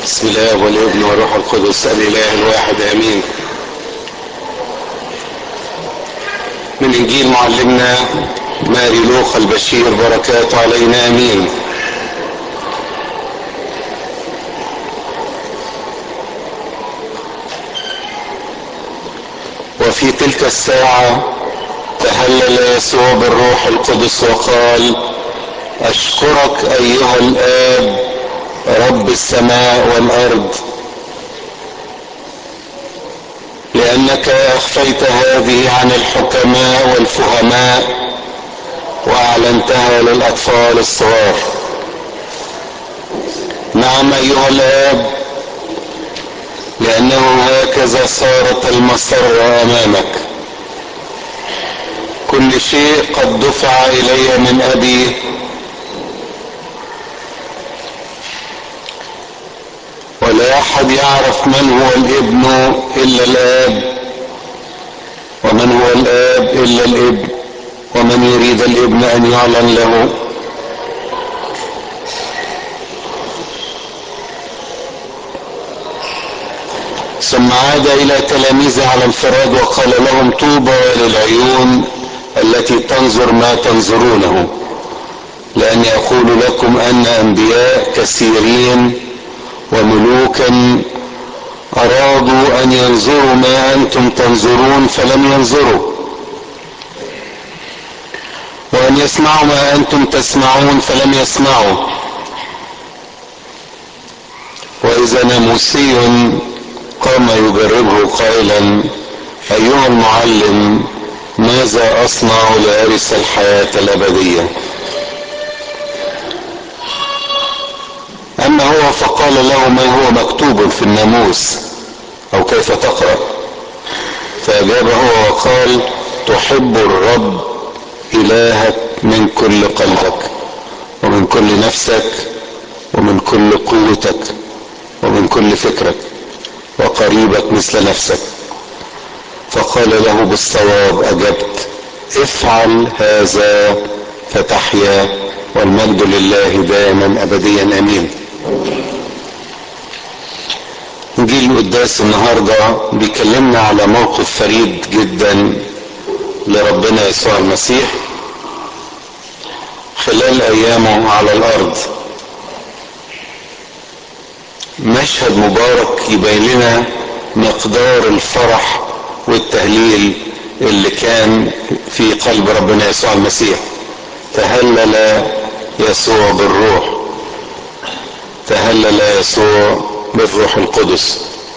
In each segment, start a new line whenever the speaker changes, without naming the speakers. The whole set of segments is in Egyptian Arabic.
بسم الله والابن والروح القدس الاله الواحد امين من انجيل معلمنا ماري لوقا البشير بركاته علينا امين وفي تلك الساعة تهلل يسوع بالروح القدس وقال اشكرك ايها الاب رب السماء والارض لانك اخفيت هذه عن الحكماء والفهماء واعلنتها للاطفال الصغار نعم ايها الاب لانه هكذا صارت المسره امامك كل شيء قد دفع الي من ابي ولا احد يعرف من هو الابن الا الاب ومن هو الاب الا الابن ومن يريد الابن ان يعلن له ثم عاد الى تلاميذه على انفراد وقال لهم طوبى للعيون التي تنظر ما تنظرونه لاني اقول لكم ان انبياء كثيرين وملوكا ارادوا ان ينظروا ما انتم تنظرون فلم ينظروا وان يسمعوا ما انتم تسمعون فلم يسمعوا واذا ناموسي قام يجربه قائلا ايها المعلم ماذا اصنع لارث الحياه الابديه اما هو فقال له ما هو مكتوب في الناموس او كيف تقرا فاجاب هو وقال تحب الرب الهك من كل قلبك ومن كل نفسك ومن كل قوتك ومن كل فكرك وقريبك مثل نفسك فقال له بالصواب اجبت افعل هذا فتحيا والمجد لله دائما ابديا امين انجيل القداس النهارده بيكلمنا على موقف فريد جدا لربنا يسوع المسيح خلال ايامه على الارض مشهد مبارك يبين لنا مقدار الفرح والتهليل اللي كان في قلب ربنا يسوع المسيح تهلل يسوع بالروح تهلل يسوع بالروح القدس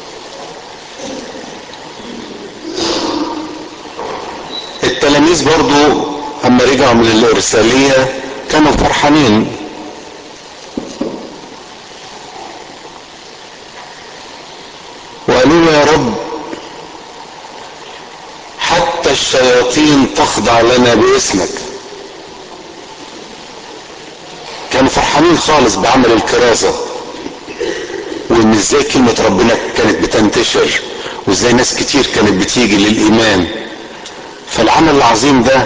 التلاميذ برضو اما رجعوا من الارسالية كانوا فرحانين وقالوا يا رب حتى الشياطين تخضع لنا باسمك كانوا فرحانين خالص بعمل الكرازة وان ازاي كلمة ربنا كانت بتنتشر وازاي ناس كتير كانت بتيجي للايمان فالعمل العظيم ده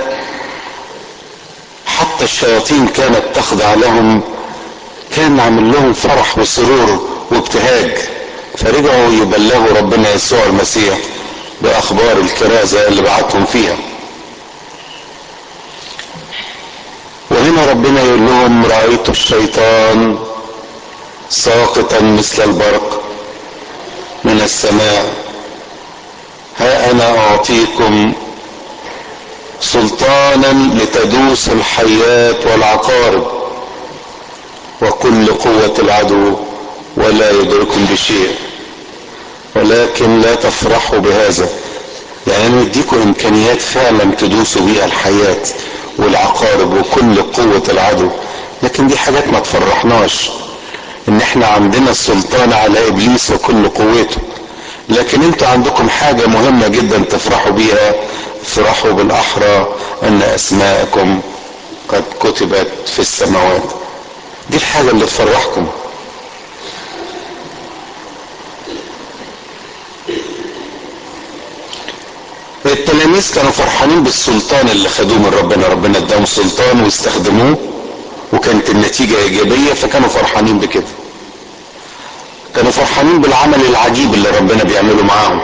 حتى الشياطين كانت تخضع لهم كان عامل لهم فرح وسرور وابتهاج فرجعوا يبلغوا ربنا يسوع المسيح باخبار الكرازة اللي بعتهم فيها وهنا ربنا يقول لهم رأيت الشيطان ساقطا مثل البرق من السماء ها انا اعطيكم سلطانا لتدوس الحيات والعقارب وكل قوة العدو ولا يدركم بشيء ولكن لا تفرحوا بهذا يعني نديكم امكانيات فعلا تدوسوا بيها الحياة والعقارب وكل قوة العدو لكن دي حاجات ما تفرحناش ان احنا عندنا السلطان على ابليس وكل قوته لكن انتوا عندكم حاجة مهمة جدا تفرحوا بيها افرحوا بالاحرى ان اسماءكم قد كتبت في السماوات دي الحاجة اللي تفرحكم التلاميذ كانوا فرحانين بالسلطان اللي خدوه من ربنا ربنا اداهم سلطان واستخدموه وكانت النتيجة ايجابية فكانوا فرحانين بكده كانوا فرحانين بالعمل العجيب اللي ربنا بيعمله معاهم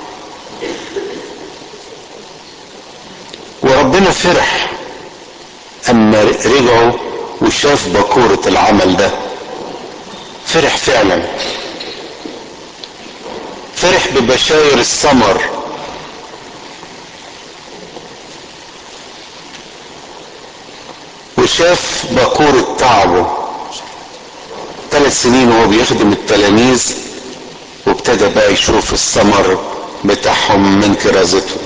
وربنا فرح اما رجعوا وشاف بكورة العمل ده فرح فعلا فرح ببشاير الثمر وشاف بكورة تعبه ثلاث سنين وهو بيخدم التلاميذ وابتدى بقى يشوف الثمر بتاعهم من كرازته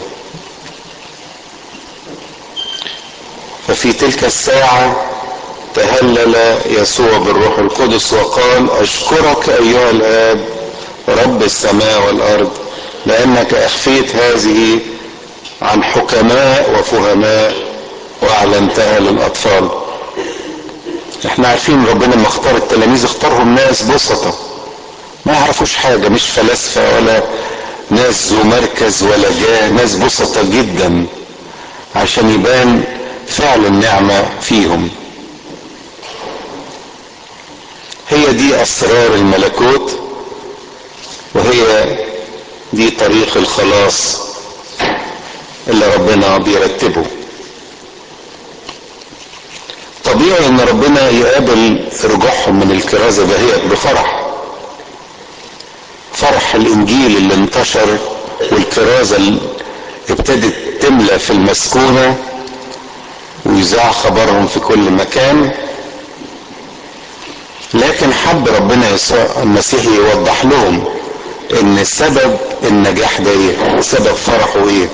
ففي تلك الساعة تهلل يسوع بالروح القدس وقال اشكرك ايها الاب رب السماء والارض لانك اخفيت هذه عن حكماء وفهماء واعلنتها للاطفال احنا عارفين ربنا لما اختار التلاميذ اختارهم ناس بسطة ما يعرفوش حاجة مش فلاسفة ولا ناس ذو مركز ولا جاه ناس بسطة جدا عشان يبان فعل النعمة فيهم هي دي اسرار الملكوت وهي دي طريق الخلاص اللي ربنا بيرتبه طبيعي ان ربنا يقابل رجوعهم من الكرازة دهيت بفرح فرح الانجيل اللي انتشر والكرازة اللي ابتدت تملى في المسكونة ويذاع خبرهم في كل مكان لكن حب ربنا يسوع المسيح يوضح لهم ان سبب النجاح ده ايه سبب فرحه ايه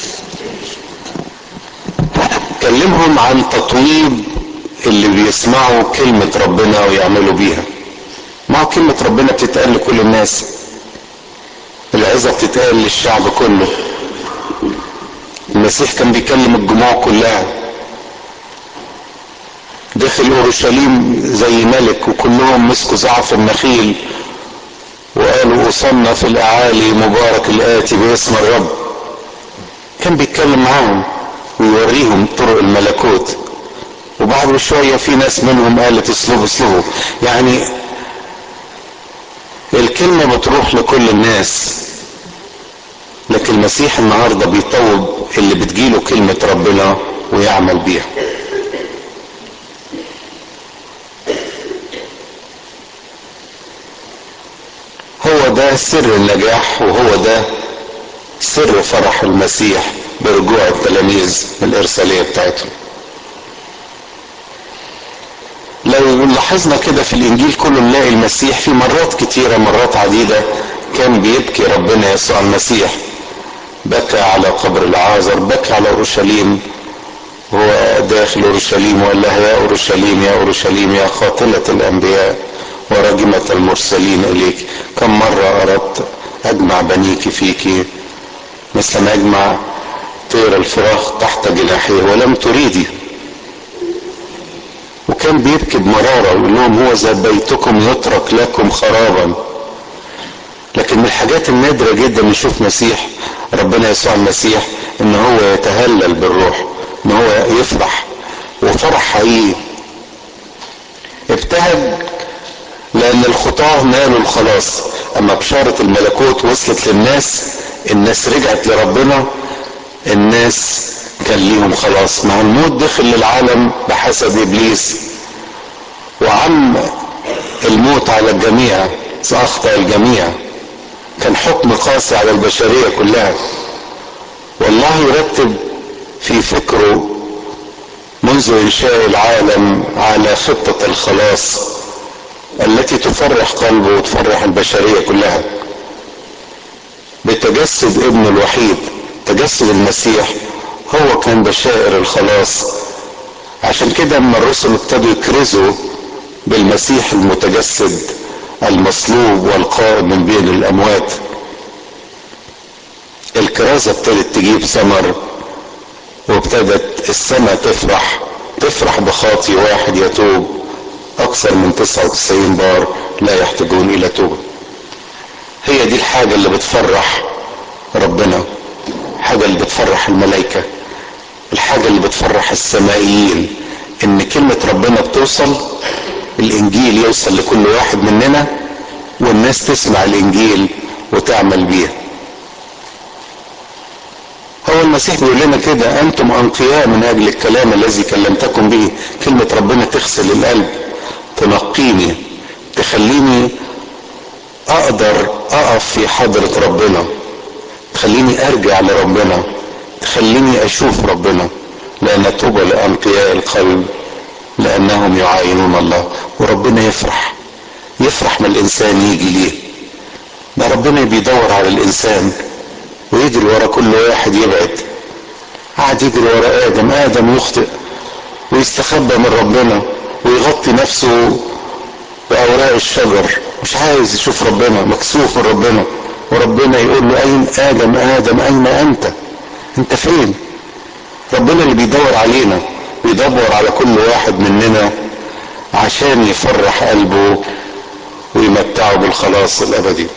كلمهم عن تطويب اللي بيسمعوا كلمة ربنا ويعملوا بيها ما هو كلمة ربنا بتتقال لكل الناس العظة بتتقال للشعب كله المسيح كان بيكلم الجموع كلها دخل اورشليم زي ملك وكلهم مسكوا زعف النخيل وقالوا وصلنا في الاعالي مبارك الاتي باسم الرب كان بيتكلم معاهم ويوريهم طرق الملكوت وبعد بشوية في ناس منهم قالت اسلوب اسلوبه يعني الكلمة بتروح لكل الناس لكن المسيح النهاردة بيطوب اللي بتجيله كلمة ربنا ويعمل بيها هو ده سر النجاح وهو ده سر فرح المسيح برجوع التلاميذ من الإرسالية بتاعتهم لو لاحظنا كده في الإنجيل كله نلاقي المسيح في مرات كتيرة مرات عديدة كان بيبكي ربنا يسوع المسيح بكى على قبر العازر بكى على أورشليم هو داخل أورشليم وقال لها يا أورشليم يا أورشليم يا قاتلة الأنبياء ورجمة المرسلين إليك كم مرة أردت أجمع بنيك فيك مثل ما أجمع طير الفراخ تحت جناحيه ولم تريدي وكان بيبكي بمرارة ويقول لهم هو ذا بيتكم يترك لكم خرابا لكن من الحاجات النادرة جدا نشوف مسيح ربنا يسوع المسيح ان هو يتهلل بالروح ان هو يفرح وفرح حقيقي ابتهج لان الخطاة نالوا الخلاص اما بشارة الملكوت وصلت للناس الناس رجعت لربنا الناس كان ليهم خلاص مع الموت دخل للعالم بحسب ابليس وعم الموت على الجميع ساخطا الجميع كان حكم قاسي على البشريه كلها والله يرتب في فكره منذ انشاء العالم على خطه الخلاص التي تفرح قلبه وتفرح البشريه كلها بتجسد ابنه الوحيد تجسد المسيح هو كان بشائر الخلاص عشان كده اما الرسل ابتدوا يكرزوا بالمسيح المتجسد المصلوب والقائم من بين الاموات الكرازة ابتدت تجيب ثمر وابتدت السماء تفرح تفرح بخاطي واحد يتوب اكثر من 99 بار لا يحتاجون الى توبة هي دي الحاجة اللي بتفرح ربنا الحاجة اللي بتفرح الملائكة الحاجة اللي بتفرح السمائيين ان كلمة ربنا بتوصل الانجيل يوصل لكل واحد مننا والناس تسمع الانجيل وتعمل بيه هو المسيح بيقول لنا كده انتم انقياء من اجل الكلام الذي كلمتكم به كلمة ربنا تغسل القلب تنقيني تخليني اقدر اقف في حضرة ربنا تخليني ارجع لربنا تخليني اشوف ربنا لان طوبى لانقياء القلب لانهم يعاينون الله وربنا يفرح يفرح ما الانسان يجي ليه ده ربنا بيدور على الانسان ويجري ورا كل واحد يبعد قاعد يجري ورا ادم ادم يخطئ ويستخبى من ربنا ويغطي نفسه باوراق الشجر مش عايز يشوف ربنا مكسوف من ربنا وربنا يقول له اين ادم ادم اين انت انت فين ربنا اللي بيدور علينا بيدور على كل واحد مننا عشان يفرح قلبه ويمتعه بالخلاص الابدي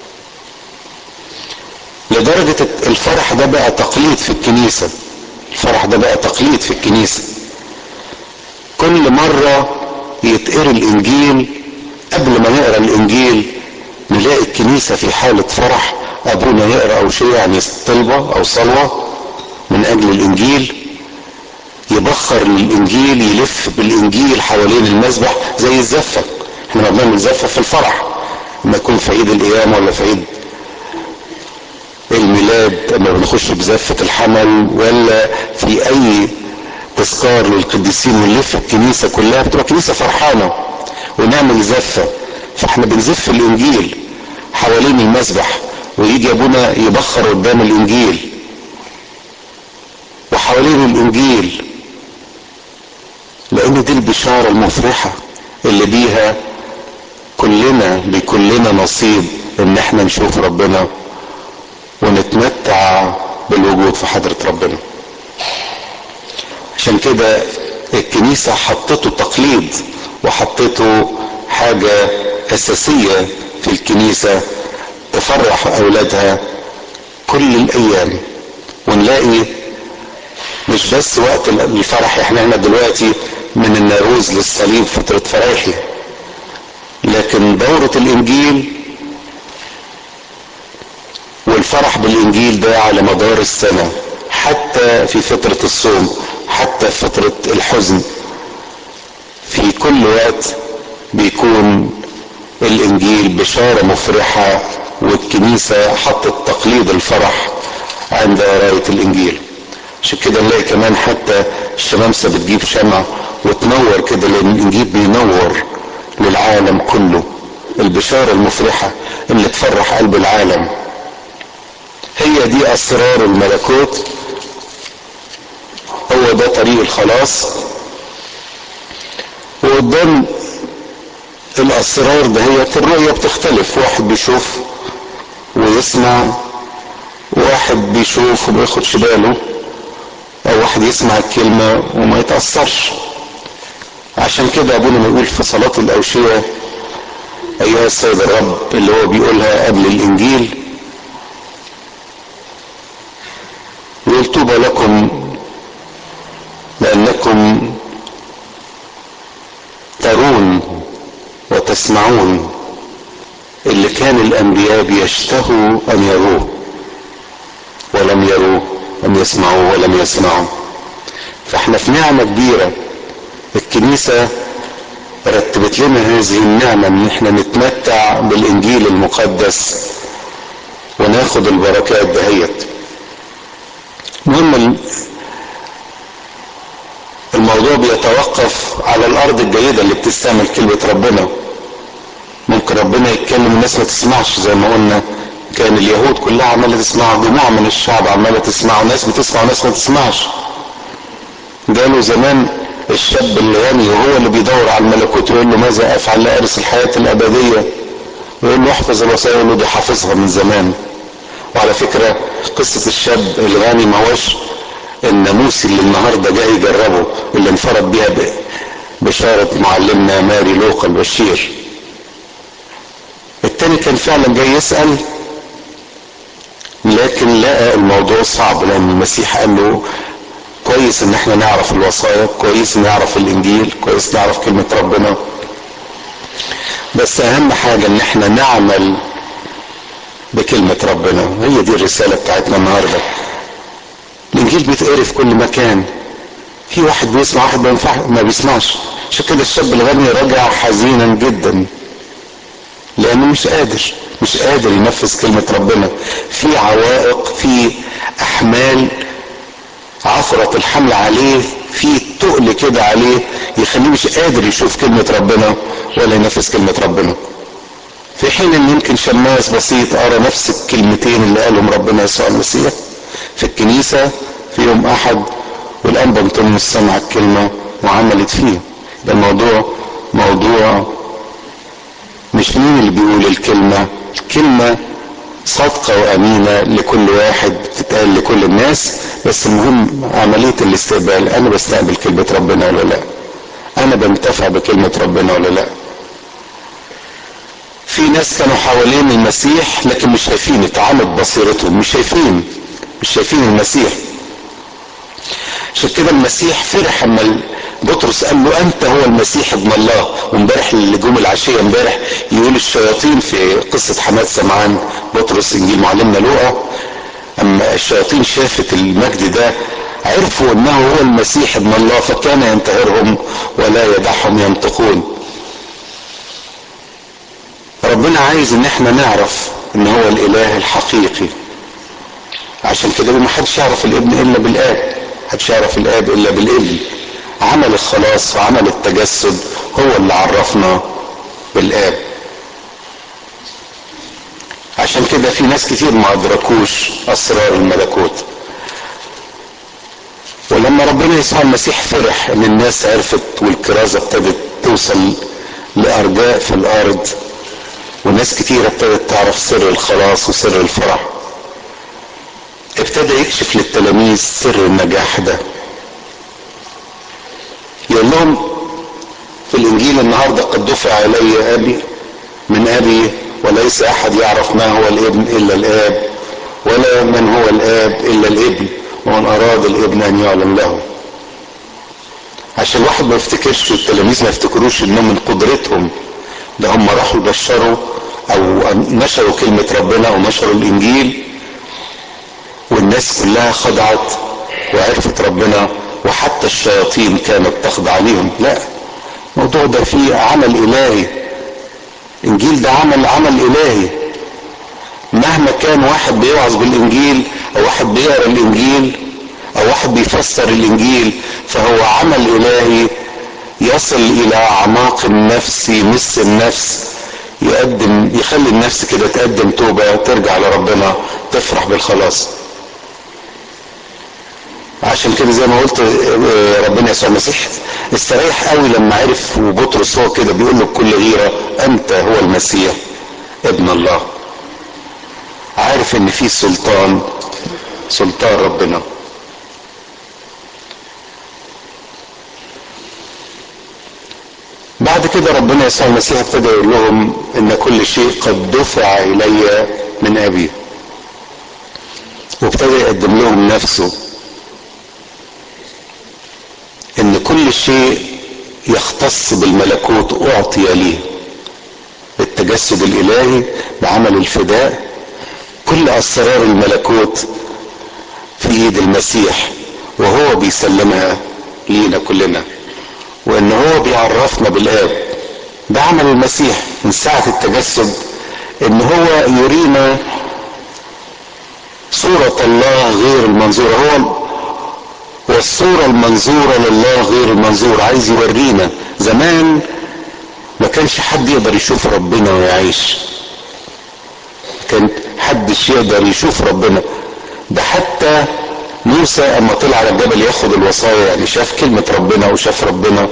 لدرجة الفرح ده بقى تقليد في الكنيسة الفرح ده بقى تقليد في الكنيسة كل مرة يتقري الانجيل قبل ما نقرا الانجيل نلاقي الكنيسة في حالة فرح ابونا يقرا او شيء يعني طلبة او صلوة من اجل الانجيل يبخر للانجيل يلف بالانجيل حوالين المسبح زي الزفة احنا ما بنعمل زفة في الفرح لما يكون في عيد القيامة ولا في عيد الميلاد لما بنخش بزفة الحمل ولا في اي تذكار للقديسين ونلف الكنيسة كلها بتبقى كنيسة فرحانة ونعمل زفة فاحنا بنزف الانجيل حوالين المسبح ويجي ابونا يبخر قدام الانجيل وحوالين الانجيل لان دي البشارة المفرحة اللي بيها كلنا بيكون لنا نصيب ان احنا نشوف ربنا ونتمتع بالوجود في حضرة ربنا عشان كده الكنيسة حطته تقليد وحطته حاجة اساسية في الكنيسة تفرح اولادها كل الايام ونلاقي مش بس وقت الفرح احنا هنا دلوقتي من الناروز للصليب فترة فرايحي لكن دورة الانجيل والفرح بالانجيل ده على مدار السنة حتى في فترة الصوم حتى في فترة الحزن في كل وقت بيكون الانجيل بشارة مفرحة والكنيسة حطت تقليد الفرح عند قراية الانجيل عشان كده نلاقي كمان حتى الشمامسة بتجيب شمع وتنور كده لان الانجيل بينور للعالم كله البشارة المفرحة اللي تفرح قلب العالم هي دي اسرار الملكوت هو ده طريق الخلاص وقدام الاسرار دهيت الرؤية بتختلف واحد بيشوف ويسمع واحد بيشوف وما ياخدش باله او واحد يسمع الكلمة وما يتأثرش عشان كده ابونا بيقول في صلاة الاوشية ايها السيد الرب اللي هو بيقولها قبل الانجيل يقول طوبى لكم لانكم ترون وتسمعون اللي كان الانبياء بيشتهوا ان يروه ولم يروه لم يسمعوه ولم يسمعوا فاحنا في نعمة كبيرة الكنيسة رتبت لنا هذه النعمة ان احنا نتمتع بالانجيل المقدس وناخد البركات دهيت المهم الموضوع بيتوقف على الارض الجيدة اللي بتستعمل كلمة ربنا ممكن ربنا يتكلم الناس ما تسمعش زي ما قلنا كان اليهود كلها عمالة تسمع جموع من الشعب عمالة تسمع وناس بتسمع وناس ما تسمعش قالوا زمان الشاب اللي غني وهو اللي بيدور على الملكوت يقول له ماذا افعل لارث الحياة الابدية يقول له احفظ الوصايا يقول له دي حافظها من زمان وعلى فكرة قصة الشاب الغني ما هوش الناموس اللي النهاردة جاي يجربه اللي انفرد بيها بشارة معلمنا ماري لوقا البشير التاني كان فعلا جاي يسأل لكن لقى الموضوع صعب لان المسيح قال له كويس ان احنا نعرف الوصايا كويس نعرف الانجيل كويس نعرف كلمة ربنا بس اهم حاجة ان احنا نعمل بكلمة ربنا هي دي الرسالة بتاعتنا النهاردة الانجيل بيتقري في كل مكان في واحد بيسمع واحد ما ينفع ما بيسمعش عشان كده الشاب الغني رجع حزينا جدا لانه مش قادر مش قادر ينفذ كلمة ربنا في عوائق في احمال عثرة الحمل عليه في تقل كده عليه يخليه مش قادر يشوف كلمة ربنا ولا ينفذ كلمة ربنا في حين ان يمكن شماس بسيط قرا نفس الكلمتين اللي قالهم ربنا يسوع المسيح في الكنيسة في يوم احد والانبا انطونيوس سمع الكلمة وعملت فيه ده الموضوع موضوع مش مين اللي بيقول الكلمة الكلمة صادقة وأمينة لكل واحد بتتقال لكل الناس بس المهم عملية الاستقبال أنا بستقبل كلمة ربنا ولا لا أنا بنتفع بكلمة ربنا ولا لا في ناس كانوا حوالين المسيح لكن مش شايفين اتعمت بصيرتهم مش شايفين مش شايفين المسيح عشان كده المسيح فرح اما بطرس قال له انت هو المسيح ابن الله وامبارح اللي جم العشيه امبارح يقول الشياطين في قصه حماد سمعان بطرس انجيل معلمنا لوقا اما الشياطين شافت المجد ده عرفوا انه هو المسيح ابن الله فكان ينتهرهم ولا يدعهم ينطقون ربنا عايز ان احنا نعرف ان هو الاله الحقيقي عشان كده ما حدش يعرف الابن الا بالاب محدش يعرف الاب الا بالابن عمل الخلاص وعمل التجسد هو اللي عرفنا بالاب عشان كده في ناس كتير ما ادركوش اسرار الملكوت ولما ربنا يسوع المسيح فرح ان الناس عرفت والكرازه ابتدت توصل لارجاء في الارض وناس كتير ابتدت تعرف سر الخلاص وسر الفرح ابتدى يكشف للتلاميذ سر النجاح ده يقول لهم في الانجيل النهارده قد دفع الي ابي من ابي وليس احد يعرف ما هو الابن الا الاب ولا من هو الاب الا الابن ومن اراد الابن ان يعلم له عشان الواحد ما يفتكرش والتلاميذ ما يفتكروش انهم من قدرتهم ده هم راحوا يبشروا او نشروا كلمة ربنا او نشروا الانجيل والناس كلها خضعت وعرفت ربنا وحتى الشياطين كانت تخضع ليهم لا الموضوع ده فيه عمل الهي الانجيل ده عمل عمل الهي مهما كان واحد بيوعظ بالانجيل او واحد بيقرا الانجيل او واحد بيفسر الانجيل فهو عمل الهي يصل الى اعماق النفس يمس النفس يقدم يخلي النفس كده تقدم توبه ترجع لربنا تفرح بالخلاص عشان كده زي ما قلت ربنا يسوع المسيح استريح قوي لما عرف وبطرس هو كده بيقول له بكل غيره انت هو المسيح ابن الله عارف ان في سلطان سلطان ربنا بعد كده ربنا يسوع المسيح ابتدى يقول لهم ان كل شيء قد دفع الي من ابي وابتدى يقدم لهم نفسه ان كل شيء يختص بالملكوت اعطي لي التجسد الالهي بعمل الفداء كل اسرار الملكوت في ايد المسيح وهو بيسلمها لينا كلنا وان هو بيعرفنا بالاب ده عمل المسيح من ساعة التجسد ان هو يرينا صورة الله غير المنظورة هو والصورة المنظورة لله غير المنظور عايز يورينا زمان ما كانش حد يقدر يشوف ربنا ويعيش كان حدش يقدر يشوف ربنا ده حتى موسى اما طلع على الجبل ياخد الوصايا يعني شاف كلمة ربنا وشاف ربنا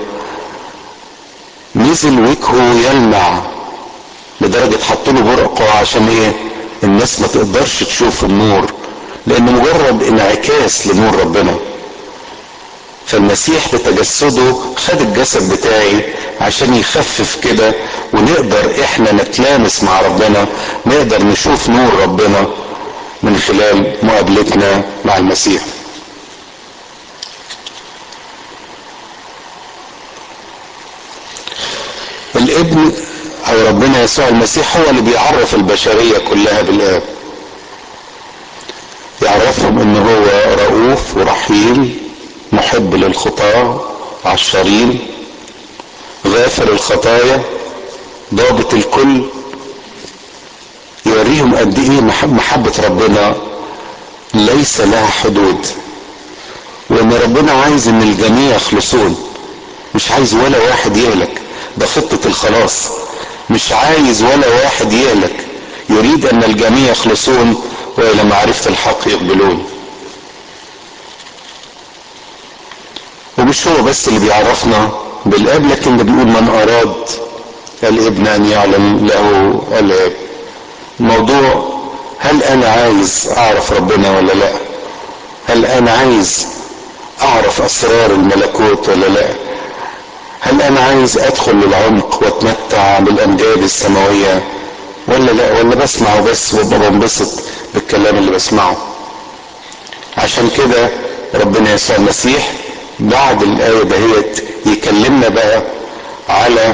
نزل وجهه يلمع لدرجة حطوا له برقع عشان ايه الناس ما تقدرش تشوف النور لانه مجرد انعكاس لنور ربنا فالمسيح بتجسده خد الجسد بتاعي عشان يخفف كده ونقدر احنا نتلامس مع ربنا نقدر نشوف نور ربنا من خلال مقابلتنا مع المسيح الابن او ربنا يسوع المسيح هو اللي بيعرف البشرية كلها بالاب يعرفهم ان هو رؤوف ورحيم محب للخطاة عشرين غافر الخطايا ضابط الكل يوريهم قد ايه محبة ربنا ليس لها حدود وان ربنا عايز ان الجميع يخلصون مش عايز ولا واحد يهلك ده خطة الخلاص مش عايز ولا واحد يهلك يريد ان الجميع يخلصون والى معرفة الحق يقبلون ومش هو بس اللي بيعرفنا بالاب لكن ده بيقول من اراد الابن ان يعلم له الاب الموضوع هل انا عايز اعرف ربنا ولا لا هل انا عايز اعرف اسرار الملكوت ولا لا هل انا عايز ادخل للعمق واتمتع بالامجاد السماوية ولا لا ولا بسمع وبس وابقى بنبسط بالكلام اللي بسمعه عشان كده ربنا يسوع المسيح بعد الآية دهيت يكلمنا بقى على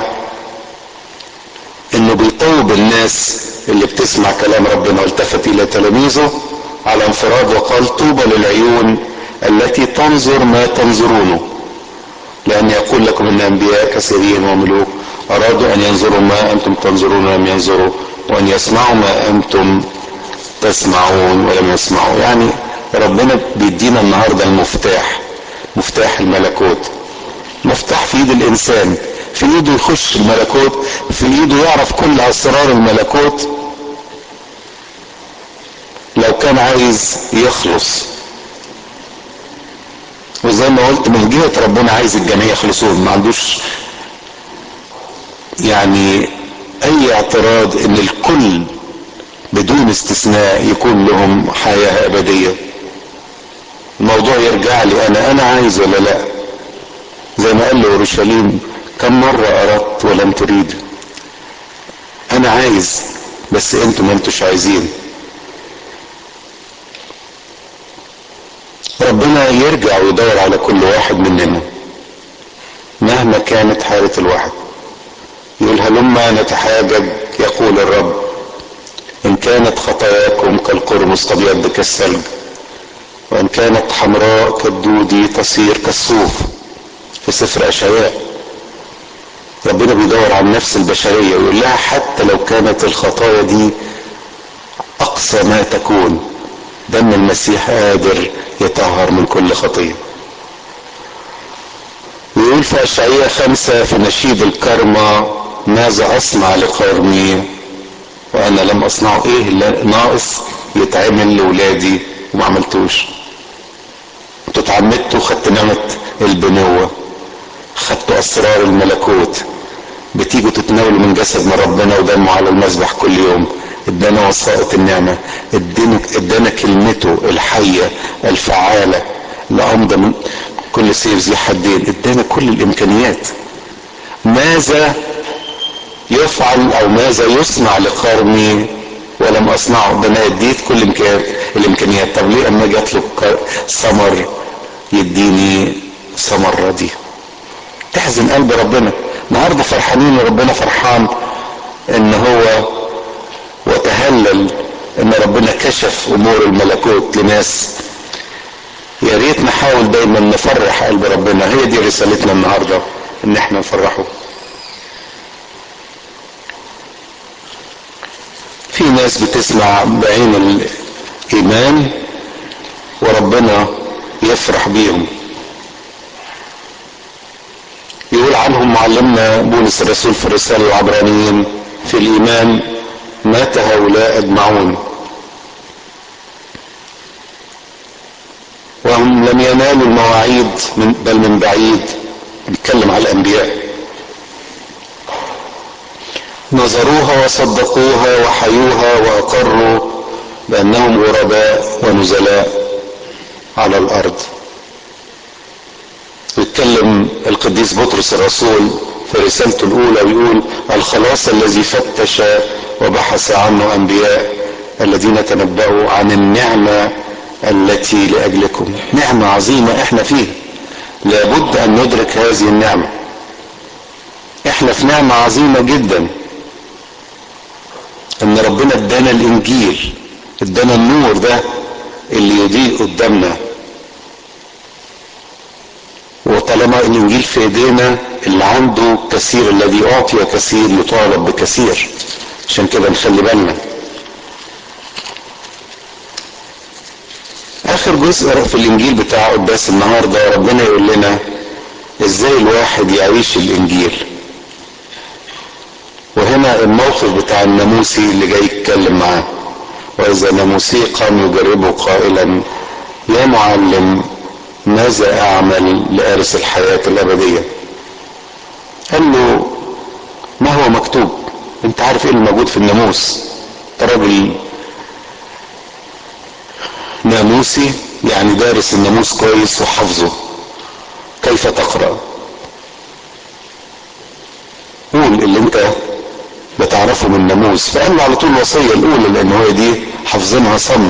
انه بيطوب الناس اللي بتسمع كلام ربنا والتفت الى تلاميذه على انفراد وقال طوبى للعيون التي تنظر ما تنظرونه لأن يقول لكم أن أنبياء كثيرين وملوك أرادوا أن ينظروا ما أنتم تنظرون ولم ينظروا وأن يسمعوا ما أنتم تسمعون ولم يسمعوا يعني ربنا بيدينا النهاردة المفتاح مفتاح الملكوت مفتاح في ايد الانسان في ايده يخش الملكوت في ايده يعرف كل اسرار الملكوت لو كان عايز يخلص وزي ما قلت من جهة ربنا عايز الجميع يخلصون ما عندوش يعني اي اعتراض ان الكل بدون استثناء يكون لهم حياة ابدية الموضوع يرجع لي انا انا عايز ولا لا زي ما قال له اورشليم كم مرة اردت ولم تريد انا عايز بس انتوا ما انتوش عايزين ربنا يرجع ويدور على كل واحد مننا مهما كانت حالة الواحد يقول هلما نتحاجج يقول الرب ان كانت خطاياكم كالقرمز تبيض كالثلج وان كانت حمراء كالدودي تصير كالصوف في سفر اشعياء ربنا بيدور على النفس البشرية ويقول لها حتى لو كانت الخطايا دي اقصى ما تكون دم المسيح قادر يطهر من كل خطية ويقول في اشعياء خمسة في نشيد الكرمة ماذا اصنع لقرني وانا لم اصنعه ايه اللي ناقص يتعمل لاولادي وما عملتوش انتوا اتعمدتوا خدت نعمة البنوة خدتوا اسرار الملكوت بتيجوا تتناولوا من جسد من ربنا ودمه على المذبح كل يوم ادانا وسائط النعمة ادانا, ادانا كلمته الحية الفعالة لأمضى من كل سيف ذي حدين ادانا كل الامكانيات ماذا يفعل او ماذا يصنع لقرني ولم اصنعه ده انا اديت كل الامكانيات الامكانيات طب ليه اما جات له ثمر يديني ثمر ردي تحزن قلب ربنا النهارده فرحانين وربنا فرحان ان هو وتهلل ان ربنا كشف امور الملكوت لناس يا ريت نحاول دايما نفرح قلب ربنا هي دي رسالتنا النهارده ان احنا نفرحه في ناس بتسمع بعين الايمان وربنا يفرح بيهم يقول عنهم معلمنا بولس الرسول في الرسالة العبرانيين في الإيمان مات هؤلاء أجمعون وهم لم ينالوا المواعيد من بل من بعيد بيتكلم على الأنبياء نظروها وصدقوها وحيوها وأقروا بأنهم غرباء ونزلاء على الأرض يتكلم القديس بطرس الرسول في رسالته الأولى ويقول الخلاص الذي فتش وبحث عنه أنبياء الذين تنبأوا عن النعمة التي لأجلكم نعمة عظيمة احنا فيها لابد أن ندرك هذه النعمة احنا في نعمة عظيمة جدا ان ربنا ادانا الانجيل ادانا النور ده اللي يضيء قدامنا وطالما الانجيل في ايدينا اللي عنده كثير الذي اعطي كثير يطالب بكثير عشان كده نخلي بالنا اخر جزء في الانجيل بتاع قداس النهارده ربنا يقول لنا ازاي الواحد يعيش الانجيل وهنا الموقف بتاع الناموسي اللي جاي يتكلم معاه واذا ناموسي قام يجربه قائلا يا معلم ماذا اعمل لارث الحياه الابديه قال له ما هو مكتوب انت عارف ايه اللي موجود في الناموس انت راجل ناموسي يعني دارس الناموس كويس وحافظه كيف تقرا قول اللي انت بتعرفه من الناموس فقال له على طول الوصيه الاولى لان هو دي حافظينها صم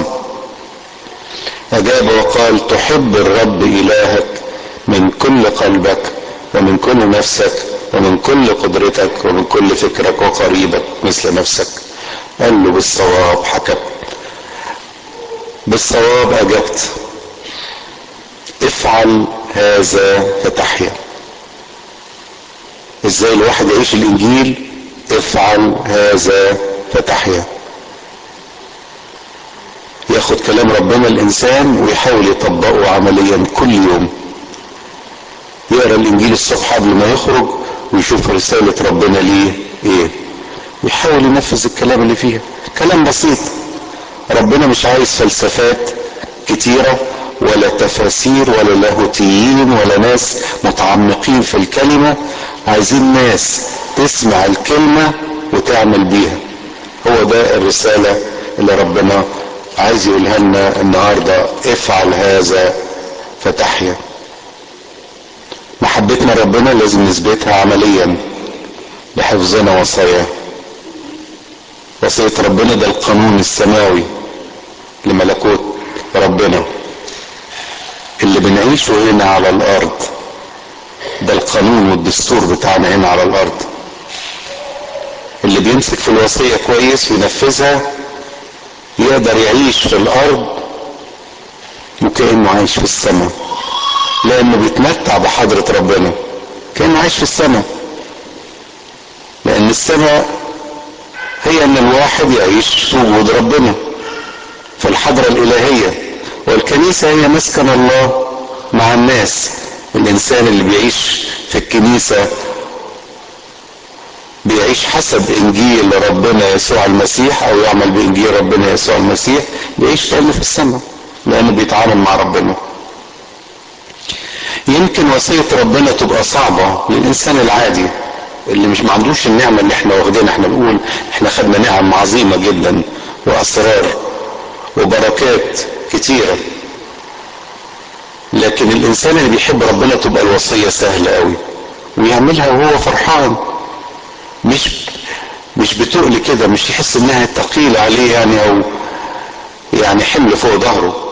اجاب وقال تحب الرب الهك من كل قلبك ومن كل نفسك ومن كل قدرتك ومن كل فكرك وقريبك مثل نفسك قال له بالصواب حكمت بالصواب اجبت افعل هذا فتحيا ازاي الواحد يعيش الانجيل افعل هذا فتحيا ياخد كلام ربنا الانسان ويحاول يطبقه عمليا كل يوم يقرا الانجيل الصبح قبل ما يخرج ويشوف رسالة ربنا ليه ايه ويحاول ينفذ الكلام اللي فيها كلام بسيط ربنا مش عايز فلسفات كتيرة ولا تفاسير ولا لاهوتيين ولا ناس متعمقين في الكلمة عايزين ناس تسمع الكلمة وتعمل بيها هو ده الرسالة اللي ربنا عايز يقولها لنا النهاردة افعل هذا فتحيا محبتنا ربنا لازم نثبتها عمليا بحفظنا وصاياه وصية ربنا ده القانون السماوي لملكوت ربنا اللي بنعيشه هنا على الارض ده القانون والدستور بتاعنا هنا على الارض اللي بيمسك في الوصية كويس وينفذها يقدر يعيش في الارض وكأنه عايش في السماء لانه بيتمتع بحضرة ربنا كأنه عايش في السماء لان السماء هي ان الواحد يعيش في وجود ربنا في الحضرة الالهية والكنيسة هي مسكن الله مع الناس الانسان اللي بيعيش في الكنيسة بيعيش حسب انجيل ربنا يسوع المسيح او يعمل بانجيل ربنا يسوع المسيح بيعيش كانه في السماء لانه بيتعامل مع ربنا يمكن وصية ربنا تبقى صعبة للإنسان العادي اللي مش ما عندوش النعمة اللي احنا واخدينها احنا بنقول احنا خدنا نعم عظيمة جدا وأسرار وبركات كتيرة لكن الإنسان اللي بيحب ربنا تبقى الوصية سهلة قوي ويعملها وهو فرحان مش مش بتقل كده مش يحس انها تقيلة عليه يعني او يعني حمل فوق ظهره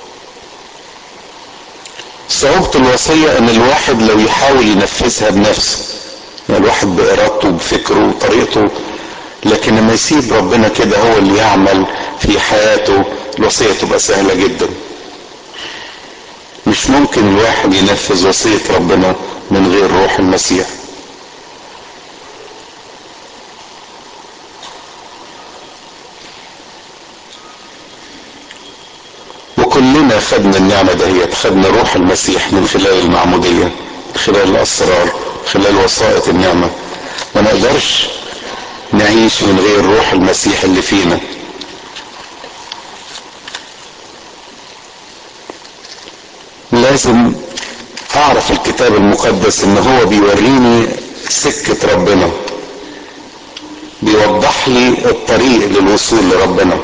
صعوبة الوصية ان الواحد لو يحاول ينفذها بنفسه يعني الواحد بارادته وبفكره وطريقته لكن لما يسيب ربنا كده هو اللي يعمل في حياته الوصية تبقى سهلة جدا مش ممكن الواحد ينفذ وصية ربنا من غير روح المسيح وكلنا خدنا النعمة دهيت خدنا روح المسيح من خلال المعمودية من خلال الأسرار من خلال وسائط النعمة ما نقدرش نعيش من غير روح المسيح اللي فينا لازم اعرف الكتاب المقدس ان هو بيوريني سكة ربنا بيوضح لي الطريق للوصول لربنا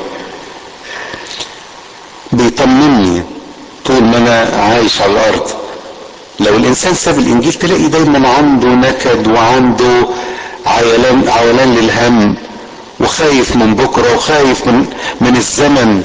بيطمني طول ما انا عايش على الارض لو الانسان ساب الانجيل تلاقي دايما عنده نكد وعنده عيلان عولان للهم وخايف من بكره وخايف من من الزمن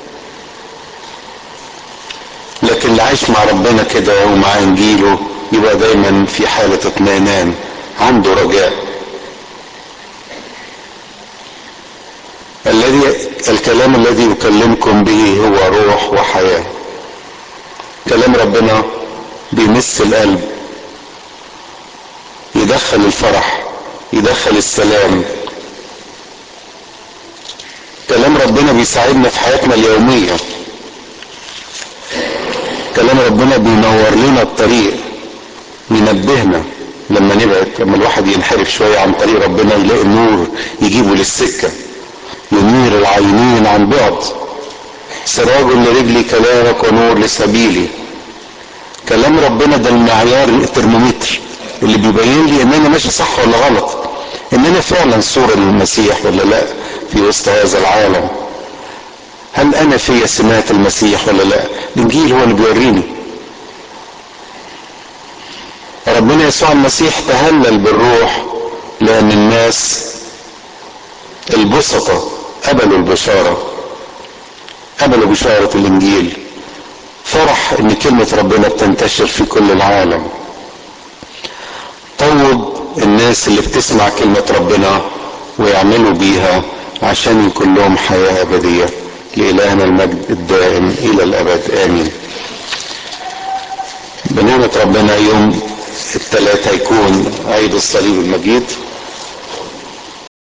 لكن اللي عايش مع ربنا كده ومع انجيله يبقى دايما في حالة اطمئنان عنده رجاء الذي الكلام الذي يكلمكم به هو روح وحياة كلام ربنا بيمس القلب يدخل الفرح يدخل السلام كلام ربنا بيساعدنا في حياتنا اليومية كلام ربنا بينور لنا الطريق ينبهنا لما نبعد لما الواحد ينحرف شوية عن طريق ربنا يلاقي النور يجيبه للسكة ينير العينين عن بعد سراج لرجلي كلامك ونور لسبيلي كلام ربنا ده المعيار الترمومتر اللي بيبين لي ان انا ماشي صح ولا غلط ان انا فعلا صورة للمسيح ولا لا في وسط هذا العالم هل انا في سمات المسيح ولا لا الانجيل هو اللي بيوريني ربنا يسوع المسيح تهلل بالروح لان الناس البسطة قبلوا البشارة قبلوا بشارة الانجيل فرح ان كلمة ربنا بتنتشر في كل العالم طوب الناس اللي بتسمع كلمة ربنا ويعملوا بيها عشان يكون لهم حياة أبدية لإلهنا المجد الدائم إلى الأبد آمين بنعمة ربنا يوم الثلاث هيكون عيد الصليب المجيد